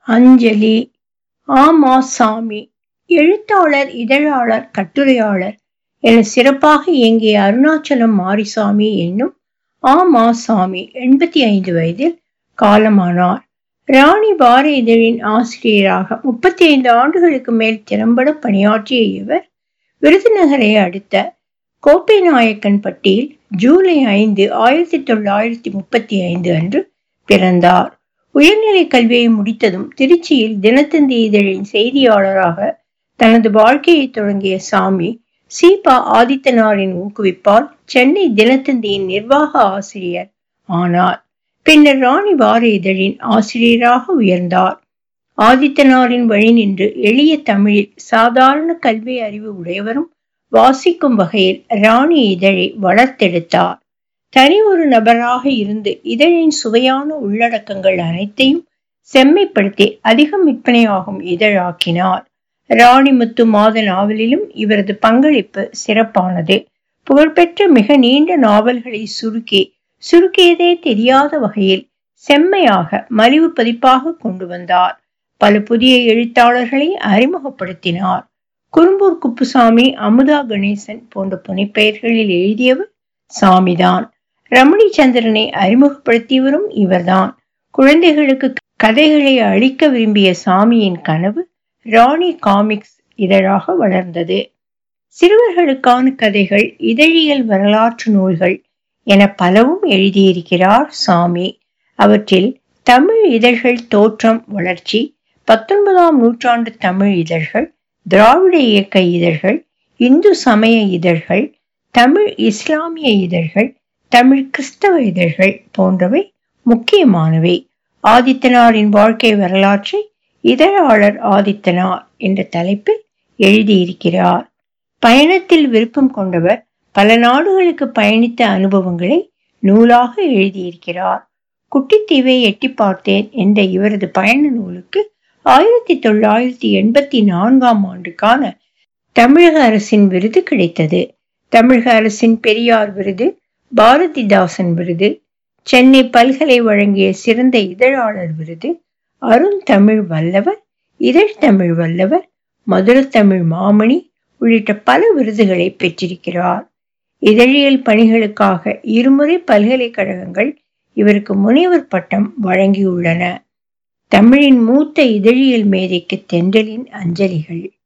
அஞ்சலி ஆமா சாமி எழுத்தாளர் இதழாளர் கட்டுரையாளர் என சிறப்பாக இயங்கிய அருணாச்சலம் மாரிசாமி என்னும் ஆமா சாமி எண்பத்தி ஐந்து வயதில் காலமானார் ராணி பார இதழின் ஆசிரியராக முப்பத்தி ஐந்து ஆண்டுகளுக்கு மேல் திறம்பட பணியாற்றிய இவர் விருதுநகரை அடுத்த கோப்பைநாயக்கன் பட்டியில் ஜூலை ஐந்து ஆயிரத்தி தொள்ளாயிரத்தி முப்பத்தி ஐந்து அன்று பிறந்தார் உயர்நிலை கல்வியை முடித்ததும் திருச்சியில் தினத்தந்தி இதழின் செய்தியாளராக தனது வாழ்க்கையை தொடங்கிய சாமி சீபா ஆதித்தனாரின் ஊக்குவிப்பால் சென்னை தினத்தந்தியின் நிர்வாக ஆசிரியர் ஆனார் பின்னர் ராணி வார இதழின் ஆசிரியராக உயர்ந்தார் ஆதித்தனாரின் வழி நின்று எளிய தமிழில் சாதாரண கல்வி அறிவு உடையவரும் வாசிக்கும் வகையில் ராணி இதழை வளர்த்தெடுத்தார் தனி ஒரு நபராக இருந்து இதழின் சுவையான உள்ளடக்கங்கள் அனைத்தையும் செம்மைப்படுத்தி அதிகம் விற்பனையாகும் இதழாக்கினார் ராணிமுத்து மாத நாவலிலும் இவரது பங்களிப்பு சிறப்பானது புகழ்பெற்ற மிக நீண்ட நாவல்களை சுருக்கி சுருக்கியதே தெரியாத வகையில் செம்மையாக மலிவு பதிப்பாக கொண்டு வந்தார் பல புதிய எழுத்தாளர்களை அறிமுகப்படுத்தினார் குறும்பூர் குப்புசாமி அமுதா கணேசன் போன்ற புனைப்பெயர்களில் எழுதியவர் சாமிதான் ரமணி சந்திரனை அறிமுகப்படுத்தியவரும் இவர்தான் குழந்தைகளுக்கு கதைகளை அளிக்க விரும்பிய சாமியின் கனவு ராணி காமிக்ஸ் இதழாக வளர்ந்தது சிறுவர்களுக்கான கதைகள் இதழியல் வரலாற்று நூல்கள் என பலவும் எழுதியிருக்கிறார் சாமி அவற்றில் தமிழ் இதழ்கள் தோற்றம் வளர்ச்சி பத்தொன்பதாம் நூற்றாண்டு தமிழ் இதழ்கள் திராவிட இயக்க இதழ்கள் இந்து சமய இதழ்கள் தமிழ் இஸ்லாமிய இதழ்கள் தமிழ் கிறிஸ்தவ இதழ்கள் போன்றவை முக்கியமானவை ஆதித்தனாரின் வாழ்க்கை வரலாற்றை இதழாளர் ஆதித்தனார் என்ற தலைப்பில் எழுதியிருக்கிறார் பயணத்தில் விருப்பம் கொண்டவர் பல நாடுகளுக்கு பயணித்த அனுபவங்களை நூலாக எழுதியிருக்கிறார் குட்டித்தீவை எட்டி பார்த்தேன் என்ற இவரது பயண நூலுக்கு ஆயிரத்தி தொள்ளாயிரத்தி எண்பத்தி நான்காம் ஆண்டுக்கான தமிழக அரசின் விருது கிடைத்தது தமிழக அரசின் பெரியார் விருது பாரதிதாசன் விருது சென்னை பல்கலை வழங்கிய சிறந்த இதழாளர் விருது அருண் தமிழ் வல்லவர் இதழ் தமிழ் வல்லவர் மதுரத்தமிழ் மாமணி உள்ளிட்ட பல விருதுகளை பெற்றிருக்கிறார் இதழியல் பணிகளுக்காக இருமுறை பல்கலைக்கழகங்கள் இவருக்கு முனைவர் பட்டம் வழங்கியுள்ளன தமிழின் மூத்த இதழியல் மேதைக்கு தென்றலின் அஞ்சலிகள்